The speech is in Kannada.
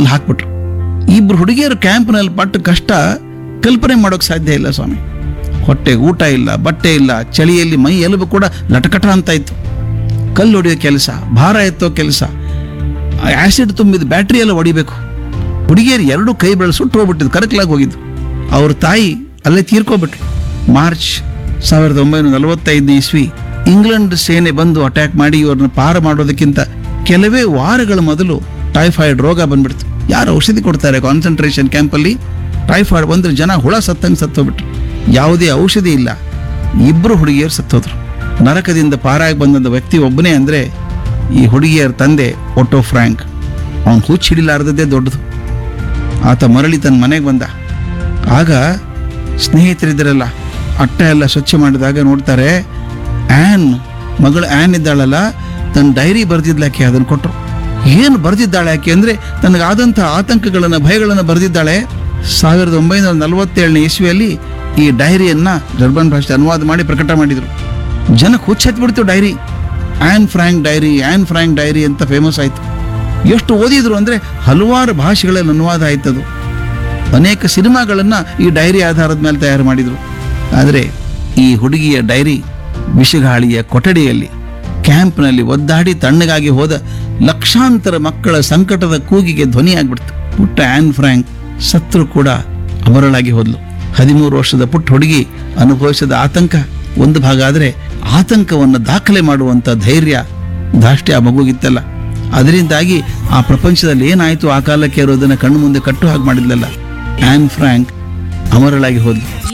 ಅಲ್ಲಿ ಹಾಕ್ಬಿಟ್ರು ಇಬ್ರು ಹುಡುಗಿಯರು ಕ್ಯಾಂಪ್ನಲ್ಲಿ ಪಟ್ಟ ಕಷ್ಟ ಕಲ್ಪನೆ ಮಾಡೋಕೆ ಸಾಧ್ಯ ಇಲ್ಲ ಸ್ವಾಮಿ ಹೊಟ್ಟೆಗೆ ಊಟ ಇಲ್ಲ ಬಟ್ಟೆ ಇಲ್ಲ ಚಳಿಯಲ್ಲಿ ಮೈ ಎಲುಬು ಕೂಡ ಲಟಕಟ ಅಂತ ಇತ್ತು ಕಲ್ಲು ಹೊಡೆಯೋ ಕೆಲಸ ಭಾರ ಎತ್ತೋ ಕೆಲಸ ಆಸಿಡ್ ತುಂಬಿದ ಬ್ಯಾಟ್ರಿ ಎಲ್ಲ ಹೊಡಿಬೇಕು ಹುಡುಗಿಯರು ಎರಡು ಕೈ ಬೆಳೆದು ಸುಟ್ಟು ಹೋಗ್ಬಿಟ್ಟಿದ್ದು ಕರಕಲಾಗಿ ಹೋಗಿದ್ದು ಅವ್ರ ತಾಯಿ ಅಲ್ಲೇ ತೀರ್ಕೊಬಿಟ್ರು ಮಾರ್ಚ್ ಸಾವಿರದ ಒಂಬೈನೂರ ನಲವತ್ತೈದನೇ ಇಸ್ವಿ ಇಂಗ್ಲೆಂಡ್ ಸೇನೆ ಬಂದು ಅಟ್ಯಾಕ್ ಮಾಡಿ ಇವ್ರನ್ನ ಪಾರು ಮಾಡೋದಕ್ಕಿಂತ ಕೆಲವೇ ವಾರಗಳ ಮೊದಲು ಟೈಫಾಯ್ಡ್ ರೋಗ ಬಂದ್ಬಿಡ್ತು ಯಾರು ಔಷಧಿ ಕೊಡ್ತಾರೆ ಕಾನ್ಸಂಟ್ರೇಷನ್ ಕ್ಯಾಂಪಲ್ಲಿ ಟೈಫಾಯ್ಡ್ ಬಂದ್ರೆ ಜನ ಹುಳ ಸತ್ತಂಗೆ ಸತ್ತೋಗ್ಬಿಟ್ರು ಯಾವುದೇ ಔಷಧಿ ಇಲ್ಲ ಇಬ್ಬರು ಹುಡುಗಿಯರು ಸತ್ತೋದ್ರು ನರಕದಿಂದ ಪಾರಾಗಿ ಬಂದಂಥ ವ್ಯಕ್ತಿ ಒಬ್ಬನೇ ಅಂದರೆ ಈ ಹುಡುಗಿಯರ ತಂದೆ ಒಟೋ ಫ್ರ್ಯಾಂಕ್ ಅವನು ಹುಚ್ಚು ಹಿಡಿಲಾರದದ್ದೇ ದೊಡ್ಡದು ಆತ ಮರಳಿ ತನ್ನ ಮನೆಗೆ ಬಂದ ಆಗ ಸ್ನೇಹಿತರಿದ್ದರಲ್ಲ ಅಟ್ಟ ಎಲ್ಲ ಸ್ವಚ್ಛ ಮಾಡಿದಾಗ ನೋಡ್ತಾರೆ ಆ್ಯನ್ ಮಗಳು ಆ್ಯನ್ ಇದ್ದಾಳಲ್ಲ ತನ್ನ ಡೈರಿ ಬರೆದಿದ್ಲಾಕೆ ಅದನ್ನು ಕೊಟ್ಟರು ಏನು ಬರೆದಿದ್ದಾಳೆ ಯಾಕೆ ಅಂದರೆ ತನಗಾದಂಥ ಆತಂಕಗಳನ್ನು ಭಯಗಳನ್ನು ಬರೆದಿದ್ದಾಳೆ ಸಾವಿರದ ಒಂಬೈನೂರ ನಲವತ್ತೇಳನೇ ಇಸ್ವಿಯಲ್ಲಿ ಈ ಡೈರಿಯನ್ನು ಜರ್ಮನ್ ಭಾಷೆ ಅನುವಾದ ಮಾಡಿ ಪ್ರಕಟ ಮಾಡಿದರು ಜನಕ್ಕೆ ಹುಚ್ಚೆತ್ಬಿಡ್ತು diary Anne Frank diary Anne Frank diary ಅಂತ ಫೇಮಸ್ ಆಯಿತು ಎಷ್ಟು ಓದಿದ್ರು ಅಂದರೆ ಹಲವಾರು ಭಾಷೆಗಳಲ್ಲಿ ಅನುವಾದ ಆಯ್ತದು ಅನೇಕ ಸಿನಿಮಾಗಳನ್ನು ಈ ಡೈರಿ ಆಧಾರದ ಮೇಲೆ ತಯಾರು ಮಾಡಿದರು ಆದರೆ ಈ ಹುಡುಗಿಯ ಡೈರಿ ವಿಷಗಾಳಿಯ ಕೊಠಡಿಯಲ್ಲಿ ಕ್ಯಾಂಪ್ನಲ್ಲಿ ಒದ್ದಾಡಿ ತಣ್ಣಗಾಗಿ ಹೋದ ಲಕ್ಷಾಂತರ ಮಕ್ಕಳ ಸಂಕಟದ ಕೂಗಿಗೆ ಧ್ವನಿಯಾಗ್ಬಿಡ್ತು ಪುಟ್ಟ ಆ್ಯನ್ ಫ್ರ್ಯಾಂಕ್ ಸತ್ರು ಕೂಡ ಅಮರಳಾಗಿ ಹೋದ್ಲು ಹದಿಮೂರು ವರ್ಷದ ಪುಟ್ಟ ಹುಡುಗಿ ಅನುಭವಿಸಿದ ಆತಂಕ ಒಂದು ಭಾಗ ಆದರೆ ಆತಂಕವನ್ನು ದಾಖಲೆ ಮಾಡುವಂಥ ಧೈರ್ಯ ದಾಷ್ಟ್ಯ ಆ ಮಗುಗಿತ್ತಲ್ಲ ಅದರಿಂದಾಗಿ ಆ ಪ್ರಪಂಚದಲ್ಲಿ ಏನಾಯಿತು ಆ ಕಾಲಕ್ಕೆ ಇರೋದನ್ನ ಕಣ್ಣು ಮುಂದೆ ಕಟ್ಟು ಹಾಗೆ ಮಾಡಿದ್ಲಲ್ಲ ಆ್ಯನ್ ಫ್ರ್ಯಾಂಕ್ ಅಮರಳಾಗಿ ಹೋದ್ಲು